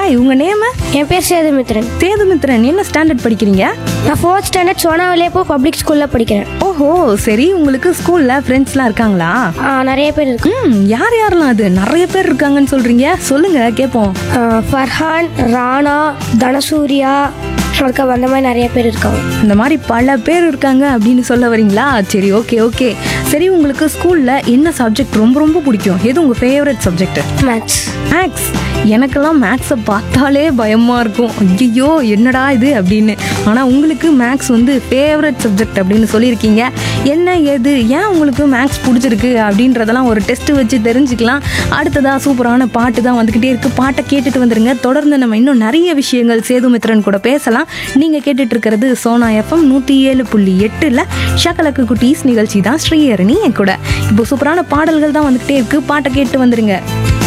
hi உங்க name என் பேர் சேதுமித்ரன் சேதுமித்ரன் என்ன ஸ்டாண்டர்ட் படிக்கிறீங்க நான் ஃபோர்த் ஸ்டாண்டர்ட் சோனாவிலேப்போ பப்ளிக் ஸ்கூலில் படிக்கிறேன் ஓஹோ சரி உங்களுக்கு ஸ்கூல்ல ஃப்ரெண்ட்ஸ்லாம் இருக்காங்களா ஆ, நிறைய பேர் இருக்கு ம் யார் யாரெல்லாம் அது நிறைய பேர் இருக்காங்கன்னு சொல்றீங்க சொல்லுங்க கேட்போம் ஆ, ஃபர்ஹான் ராணா தனசூர்யா அதுக்கு அந்த மாதிரி நிறைய பேர் இருக்காங்க இந்த மாதிரி பல பேர் இருக்காங்க அப்படின்னு சொல்ல வரீங்களா சரி ஓகே ஓகே சரி உங்களுக்கு ஸ்கூல்ல என்ன சப்ஜெக்ட் ரொம்ப ரொம்ப பிடிக்கும் எது உங்க ஃபேவரட் சப்ஜெக்ட் மேத்ஸ் மேக்ஸ் எனக்கெல்லாம் மேக்ஸை பார்த்தாலே பயமாக இருக்கும் ஐயோ என்னடா இது அப்படின்னு ஆனால் உங்களுக்கு மேக்ஸ் வந்து ஃபேவரட் சப்ஜெக்ட் அப்படின்னு சொல்லியிருக்கீங்க என்ன ஏது ஏன் உங்களுக்கு மேக்ஸ் பிடிச்சிருக்கு அப்படின்றதெல்லாம் ஒரு டெஸ்ட் வச்சு தெரிஞ்சுக்கலாம் அடுத்ததாக சூப்பரான பாட்டு தான் வந்துக்கிட்டே இருக்குது பாட்டை கேட்டுட்டு வந்துருங்க தொடர்ந்து நம்ம இன்னும் நிறைய விஷயங்கள் சேதுமித்ரன் கூட பேசலாம் நீங்கள் கேட்டுட்டு இருக்கிறது சோனா எஃப்எம் நூற்றி ஏழு புள்ளி எட்டில் ஷக்கலக்கு குட்டீஸ் நிகழ்ச்சி தான் ஸ்ரீஹரணி என் கூட இப்போ சூப்பரான பாடல்கள் தான் வந்துக்கிட்டே இருக்குது பாட்டை கேட்டு வந்துருங்க